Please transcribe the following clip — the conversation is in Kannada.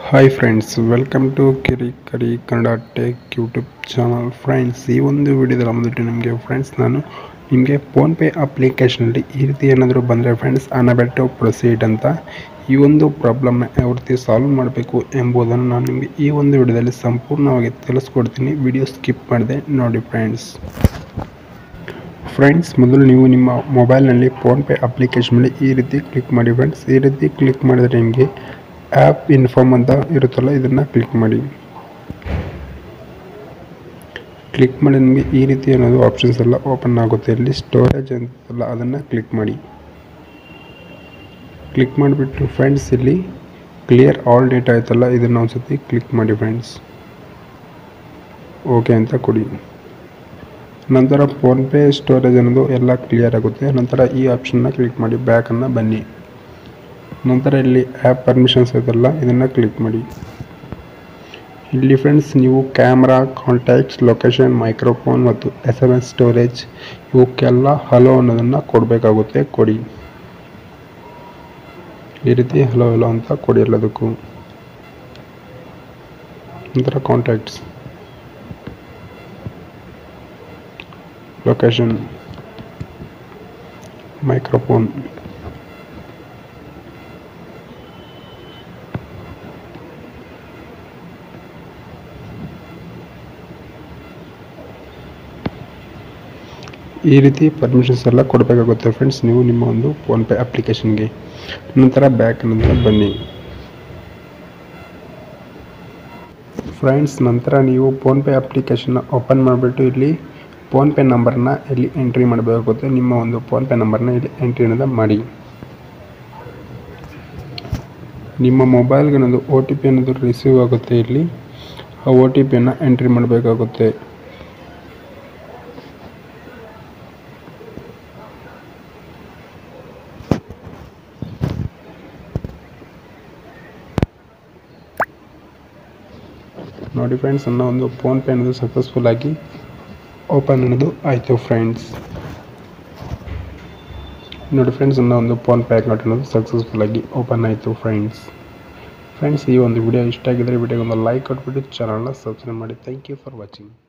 ಹಾಯ್ ಫ್ರೆಂಡ್ಸ್ ವೆಲ್ಕಮ್ ಟು ಕಿರಿ ಕರಿ Kannada tech YouTube channel friends ಈ ಒಂದು ವಿಡಿಯೋದಲ್ಲಿ ಬಂದ್ಬಿಟ್ಟು ನಿಮಗೆ ಫ್ರೆಂಡ್ಸ್ ನಾನು ನಿಮಗೆ ಫೋನ್ಪೇ ಅಪ್ಲಿಕೇಶನಲ್ಲಿ ಈ ರೀತಿ ಏನಾದರೂ ಬಂದರೆ ಫ್ರೆಂಡ್ಸ್ ಅನಬೆಟು ಪ್ರೊಸೀಡ್ ಅಂತ ಈ ಒಂದು ಪ್ರಾಬ್ಲಮ್ನ ಯಾವ ರೀತಿ ಸಾಲ್ವ್ ಮಾಡಬೇಕು ಎಂಬುದನ್ನು ನಾನು ನಿಮಗೆ ಈ ಒಂದು ವಿಡಿಯೋದಲ್ಲಿ ಸಂಪೂರ್ಣವಾಗಿ ತಿಳಿಸ್ಕೊಡ್ತೀನಿ ವಿಡಿಯೋ ಸ್ಕಿಪ್ ಮಾಡಿದೆ ನೋಡಿ ಫ್ರೆಂಡ್ಸ್ ಫ್ರೆಂಡ್ಸ್ ಮೊದಲು ನೀವು ನಿಮ್ಮ ಮೊಬೈಲ್ನಲ್ಲಿ ಫೋನ್ಪೇ ಅಪ್ಲಿಕೇಶನ್ ಮೇಲೆ ಈ ರೀತಿ ಕ್ಲಿಕ್ ಮಾಡಿ ಫ್ರೆಂಡ್ಸ್ ಈ ರೀತಿ ಕ್ಲಿಕ್ ಮಾಡಿದರೆ ನಿಮಗೆ ಆ್ಯಪ್ ಇನ್ಫಾರ್ಮ್ ಅಂತ ಇರುತ್ತಲ್ಲ ಇದನ್ನು ಕ್ಲಿಕ್ ಮಾಡಿ ಕ್ಲಿಕ್ ಮಾಡಿ ನಿಮಗೆ ಈ ರೀತಿ ಅನ್ನೋದು ಆಪ್ಷನ್ಸ್ ಎಲ್ಲ ಓಪನ್ ಆಗುತ್ತೆ ಇಲ್ಲಿ ಸ್ಟೋರೇಜ್ ಅಂತಲ್ಲ ಅದನ್ನು ಕ್ಲಿಕ್ ಮಾಡಿ ಕ್ಲಿಕ್ ಮಾಡಿಬಿಟ್ಟು ಫ್ರೆಂಡ್ಸ್ ಇಲ್ಲಿ ಕ್ಲಿಯರ್ ಆಲ್ ಡೇಟಾ ಆಯ್ತಲ್ಲ ಇದನ್ನು ಒಂದ್ಸತಿ ಕ್ಲಿಕ್ ಮಾಡಿ ಫ್ರೆಂಡ್ಸ್ ಓಕೆ ಅಂತ ಕೊಡಿ ನಂತರ ಫೋನ್ಪೇ ಸ್ಟೋರೇಜ್ ಅನ್ನೋದು ಎಲ್ಲ ಕ್ಲಿಯರ್ ಆಗುತ್ತೆ ನಂತರ ಈ ಆಪ್ಷನ್ನ ಕ್ಲಿಕ್ ಮಾಡಿ ಬ್ಯಾಕನ್ನು ಬನ್ನಿ ನಂತರ ಇಲ್ಲಿ ಆ್ಯಪ್ ಪರ್ಮಿಷನ್ಸ್ ಇದೆಲ್ಲ ಇದನ್ನು ಕ್ಲಿಕ್ ಮಾಡಿ ಇಲ್ಲಿ ಫ್ರೆಂಡ್ಸ್ ನೀವು ಕ್ಯಾಮ್ರಾ ಕಾಂಟ್ಯಾಕ್ಟ್ಸ್ ಲೊಕೇಶನ್ ಮೈಕ್ರೋಫೋನ್ ಮತ್ತು ಎಸ್ ಎಮ್ ಎಸ್ ಸ್ಟೋರೇಜ್ ಇವಕ್ಕೆಲ್ಲ ಹಲೋ ಅನ್ನೋದನ್ನು ಕೊಡಬೇಕಾಗುತ್ತೆ ಕೊಡಿ ಈ ರೀತಿ ಹಲೋ ಹಲೋ ಅಂತ ಕೊಡಿ ಎಲ್ಲದಕ್ಕೂ ನಂತರ ಕಾಂಟ್ಯಾಕ್ಟ್ಸ್ ಲೊಕೇಶನ್ ಮೈಕ್ರೋಫೋನ್ ಈ ರೀತಿ ಪರ್ಮಿಷನ್ಸ್ ಎಲ್ಲ ಕೊಡಬೇಕಾಗುತ್ತೆ ಫ್ರೆಂಡ್ಸ್ ನೀವು ನಿಮ್ಮ ಒಂದು ಫೋನ್ಪೇ ಅಪ್ಲಿಕೇಶನ್ಗೆ ನಂತರ ಬ್ಯಾಕ್ ನಂತರ ಬನ್ನಿ ಫ್ರೆಂಡ್ಸ್ ನಂತರ ನೀವು ಫೋನ್ಪೇ ಅಪ್ಲಿಕೇಶನ್ನ ಓಪನ್ ಮಾಡಿಬಿಟ್ಟು ಇಲ್ಲಿ ಫೋನ್ಪೇ ನಂಬರ್ನ ಇಲ್ಲಿ ಎಂಟ್ರಿ ಮಾಡಬೇಕಾಗುತ್ತೆ ನಿಮ್ಮ ಒಂದು ಫೋನ್ಪೇ ನಂಬರ್ನ ಇಲ್ಲಿ ಎಂಟ್ರಿ ಅನ್ನೋದು ಮಾಡಿ ನಿಮ್ಮ ಮೊಬೈಲ್ಗೆ ಅನ್ನೋದು ಒ ಟಿ ಪಿ ಅನ್ನೋದು ರಿಸೀವ್ ಆಗುತ್ತೆ ಇಲ್ಲಿ ಆ ಒ ಟಿ ಪಿಯನ್ನು ಎಂಟ್ರಿ ಮಾಡಬೇಕಾಗುತ್ತೆ ನೋಡಿ ಫ್ರೆಂಡ್ಸ್ ನನ್ನ ಒಂದು ಫೋನ್ಪೇ ಅನ್ನೋದು ಸಕ್ಸಸ್ಫುಲ್ ಆಗಿ ಓಪನ್ ಅನ್ನೋದು ಆಯಿತು ಫ್ರೆಂಡ್ಸ್ ನೋಡಿ ಫ್ರೆಂಡ್ಸ್ ನನ್ನ ಒಂದು ಫೋನ್ಪೇ ಅಕೌಂಟ್ ಅನ್ನೋದು ಸಕ್ಸಸ್ಫುಲ್ ಆಗಿ ಓಪನ್ ಆಯಿತು ಫ್ರೆಂಡ್ಸ್ ಫ್ರೆಂಡ್ಸ್ ಈ ಒಂದು ವಿಡಿಯೋ ಇಷ್ಟ ಆಗಿದ್ದರೆ ವಿಡಿಯೋಗೆ ಒಂದು ಲೈಕ್ ಕೊಟ್ಬಿಟ್ಟು ಚಾನಲ್ನ ಸಬ್ಸ್ಕ್ರೈಬ್ ಮಾಡಿ ಥ್ಯಾಂಕ್ ಯು ಫಾರ್ ವಾಚಿಂಗ್